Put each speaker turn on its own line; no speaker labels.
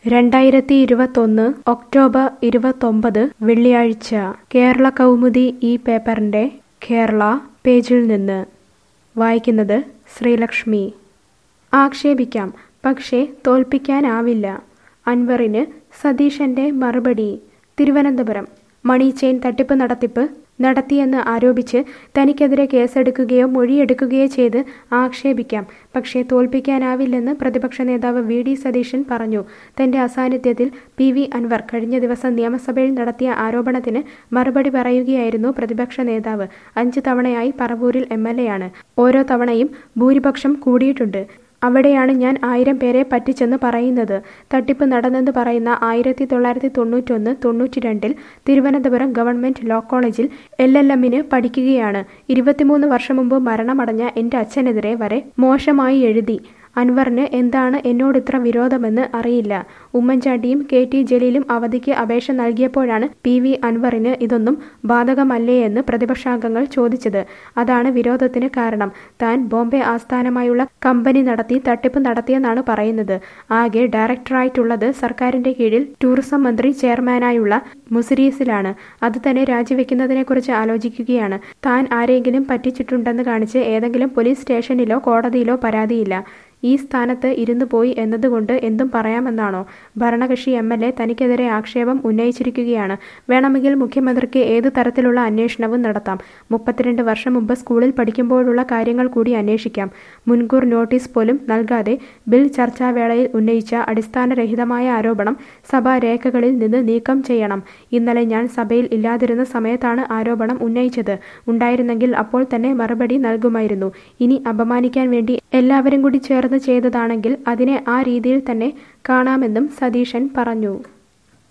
രണ്ടായിരത്തി ഇരുപത്തൊന്ന് ഒക്ടോബർ ഇരുപത്തൊമ്പത് വെള്ളിയാഴ്ച കേരള കൗമുദി ഈ പേപ്പറിൻ്റെ കേരള പേജിൽ നിന്ന് വായിക്കുന്നത് ശ്രീലക്ഷ്മി ആക്ഷേപിക്കാം പക്ഷേ തോൽപ്പിക്കാനാവില്ല അൻവറിന് സതീശന്റെ മറുപടി തിരുവനന്തപുരം മണി ചെയിൻ തട്ടിപ്പ് നടത്തിപ്പ് നടത്തിയെന്ന് ആരോപിച്ച് തനിക്കെതിരെ കേസെടുക്കുകയോ മൊഴിയെടുക്കുകയോ ചെയ്ത് ആക്ഷേപിക്കാം പക്ഷേ തോൽപ്പിക്കാനാവില്ലെന്ന് പ്രതിപക്ഷ നേതാവ് വി ഡി സതീശൻ പറഞ്ഞു തന്റെ അസാന്നിധ്യത്തിൽ പി വി അൻവർ കഴിഞ്ഞ ദിവസം നിയമസഭയിൽ നടത്തിയ ആരോപണത്തിന് മറുപടി പറയുകയായിരുന്നു പ്രതിപക്ഷ നേതാവ് അഞ്ച് തവണയായി പറവൂരിൽ എം എൽ എ ആണ് ഓരോ തവണയും ഭൂരിപക്ഷം കൂടിയിട്ടുണ്ട് അവിടെയാണ് ഞാൻ ആയിരം പേരെ പറ്റിച്ചെന്ന് പറയുന്നത് തട്ടിപ്പ് നടന്നെന്ന് പറയുന്ന ആയിരത്തി തൊള്ളായിരത്തി തൊണ്ണൂറ്റൊന്ന് തൊണ്ണൂറ്റി രണ്ടിൽ തിരുവനന്തപുരം ഗവൺമെന്റ് ലോ കോളേജിൽ എൽ എൽ എമ്മിന് പഠിക്കുകയാണ് ഇരുപത്തിമൂന്ന് വർഷം മുമ്പ് മരണമടഞ്ഞ എൻ്റെ അച്ഛനെതിരെ വരെ മോശമായി എഴുതി അൻവറിന് എന്താണ് എന്നോട് ഇത്ര വിരോധമെന്ന് അറിയില്ല ഉമ്മൻചാണ്ടിയും കെ ടി ജലീലും അവധിക്ക് അപേക്ഷ നൽകിയപ്പോഴാണ് പി വി അൻവറിന് ഇതൊന്നും ബാധകമല്ലേ എന്ന് പ്രതിപക്ഷാംഗങ്ങൾ ചോദിച്ചത് അതാണ് വിരോധത്തിന് കാരണം താൻ ബോംബെ ആസ്ഥാനമായുള്ള കമ്പനി നടത്തി തട്ടിപ്പ് നടത്തിയെന്നാണ് പറയുന്നത് ആകെ ഡയറക്ടറായിട്ടുള്ളത് സർക്കാരിന്റെ കീഴിൽ ടൂറിസം മന്ത്രി ചെയർമാനായുള്ള മുസിരീസിലാണ് അത് തന്നെ രാജിവെക്കുന്നതിനെക്കുറിച്ച് ആലോചിക്കുകയാണ് താൻ ആരെങ്കിലും പറ്റിച്ചിട്ടുണ്ടെന്ന് കാണിച്ച് ഏതെങ്കിലും പോലീസ് സ്റ്റേഷനിലോ കോടതിയിലോ പരാതിയില്ല ഈ സ്ഥാനത്ത് ഇരുന്നു പോയി എന്നതുകൊണ്ട് എന്തും പറയാമെന്നാണോ ഭരണകക്ഷി എം എൽ എ തനിക്കെതിരെ ആക്ഷേപം ഉന്നയിച്ചിരിക്കുകയാണ് വേണമെങ്കിൽ മുഖ്യമന്ത്രിക്ക് ഏതു തരത്തിലുള്ള അന്വേഷണവും നടത്താം മുപ്പത്തിരണ്ട് വർഷം മുമ്പ് സ്കൂളിൽ പഠിക്കുമ്പോഴുള്ള കാര്യങ്ങൾ കൂടി അന്വേഷിക്കാം മുൻകൂർ നോട്ടീസ് പോലും നൽകാതെ ബിൽ ചർച്ചാവേളയിൽ ഉന്നയിച്ച അടിസ്ഥാനരഹിതമായ ആരോപണം സഭാ രേഖകളിൽ നിന്ന് നീക്കം ചെയ്യണം ഇന്നലെ ഞാൻ സഭയിൽ ഇല്ലാതിരുന്ന സമയത്താണ് ആരോപണം ഉന്നയിച്ചത് ഉണ്ടായിരുന്നെങ്കിൽ അപ്പോൾ തന്നെ മറുപടി നൽകുമായിരുന്നു ഇനി അപമാനിക്കാൻ വേണ്ടി എല്ലാവരും കൂടി ചേർന്ന് ചെയ്തതാണെങ്കിൽ അതിനെ ആ രീതിയിൽ തന്നെ കാണാമെന്നും സതീശൻ പറഞ്ഞു